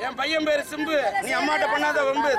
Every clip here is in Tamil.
என் பையன் பேரு சிம்பு நீ அம்மாட்ட பண்ணாத வம்பு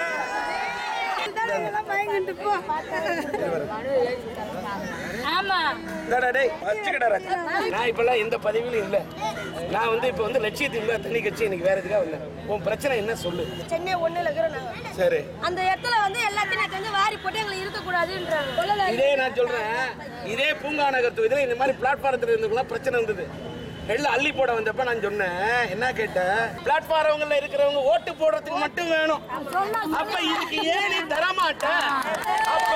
ஆமா இந்தாடா டேய், வச்சுக்கடா ராஜா. நான் இப்பெல்லாம் எந்த பதவியிலும் இல்ல நான் வந்து இப்ப வந்து லட்சியத்துக்கு மேல தண்ணி கட்சி எனக்கு வேற எதுக்காக வந்தேன் உன் பிரச்சனை என்ன சொல்லு சென்னை ஒண்ணுல இருக்கிறோம் நாங்க சரி அந்த இடத்துல வந்து எல்லாத்தையும் எனக்கு வந்து வாரி போட்டு எங்களை இருக்கக்கூடாதுன்றாங்க இதே நான் சொல்றேன் இதே பூங்கா நகர் தொகுதியில இந்த மாதிரி பிளாட்ஃபாரத்துல இருந்துக்கலாம் பிரச்சனை இருந்தது எல்லாம் அள்ளி போட வந்தப்ப நான் சொன்னேன் என்ன கேட்டேன் பிளாட்ஃபாரம்ல இருக்கிறவங்க ஓட்டு போடுறதுக்கு மட்டும் வேணும் அப்ப இதுக்கு ஏன் நீ தரமாட்ட அப்ப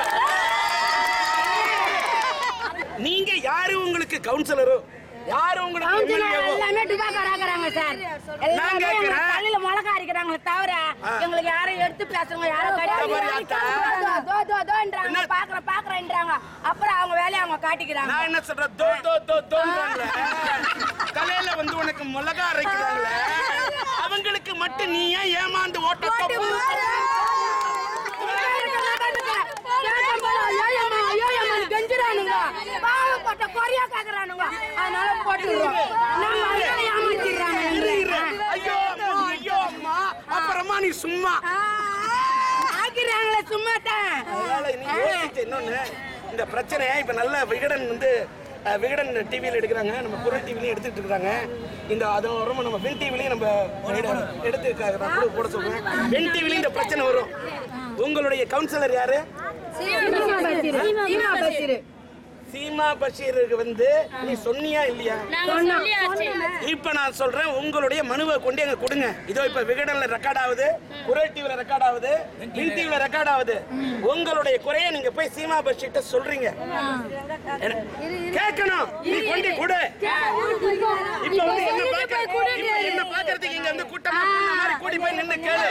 நீங்க யாரு உங்களுக்கு கவுன்சிலரோ யாரு உங்களுக்கு MLA வோ? எல்லாமே டுபாக்கர் ஆக்குறாங்க சார் நான் எல்லாமே எங்க கேட்கிறேன். தலையில மிளகா அரைக்கிறாங்க தவிர எங்களுக்கு யாரும் எடுத்து பேசுறவங்க யாரும் கிடையாது இந்த மாதிரி ஆத்தா. தோ, தோ, தோ, தோன்றாங்க என்ன? பாக்குறேன் பாக்குறேன்றாங்க அப்புறம் அவங்க வேலையை அவங்க காட்டிக்கிறாங்க நான் என்ன சொல்றேன் தோ தோ தோ தோன்றாங்களே தலையில வந்து உனக்கு மிளகா அரைக்கிறாங்களே அவங்களுக்கு மட்டும் நீ ஏன் ஏமாந்து ஓட்ட தப்பு கெஞ்சுறானுங்க பாவப்பட்ட குறையா கேக்குறானுங்க அதனால போட்டுருவோம் நம்ம அதனால ஏமாத்திடுறாங்க எங்களை. ஐயோ அம்மா, ஐயோ அம்மா அப்புறமா நீ சும்மா ஆக்கிடுறாங்களே சும்மா தான் அதனால நீ யோசிச்சு இன்னொன்னு இந்த பிரச்சனையை இப்ப நல்ல விகடன் வந்து அஹ், விகடன் டிவியில் எடுக்கிறாங்க நம்ம குரல் டிவிலையும் எடுத்துட்டு இருக்காங்க இந்த அதன் வரும் நம்ம வென் டிவிலையும் நம்ம எடு- எடுத்து க- நான் கூட போட சொல்றேன் வென் டிவிலையும் இந்த பிரச்சனை வரும் உங்களுடைய கவுன்சிலர் யாரு சீமா பஷீர் சீமா பஷீர் சீமா பஷீருக்கு வந்து நீ சொன்னியா இல்லையா இப்ப நான் சொல்றேன் உங்களுடைய மனுவை கொண்டு எங்க கொடுங்க இதோ இப்ப விகடன்ல ரெக்கார்ட் ஆகுது குரல் டிவில ரெக்கார்ட் ஆகுது வின் டிவில ரெக்கார்ட் ஆகுது உங்களுடைய குறைய நீங்க போய் சீமா பஷீர்ட்ட சொல்றீங்க என்ன- கேட்கணும் நீ கொண்டு கொடு இப்ப வந்து என்ன பார்க்க இப்ப என்ன பார்க்கறதுக்கு இங்க வந்து கூட்டம் மாதிரி கூடி போய் நின்னு கேளு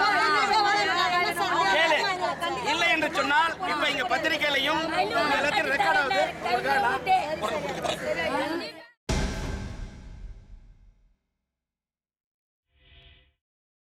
கேளு இல்லை என்று சொன்னால் இப்ப இங்க பத்திரிகையிலையும் உங்க எல்லாத்தையும் ரெக்கார்ட் ஆகுது உங்களுக்காக நான்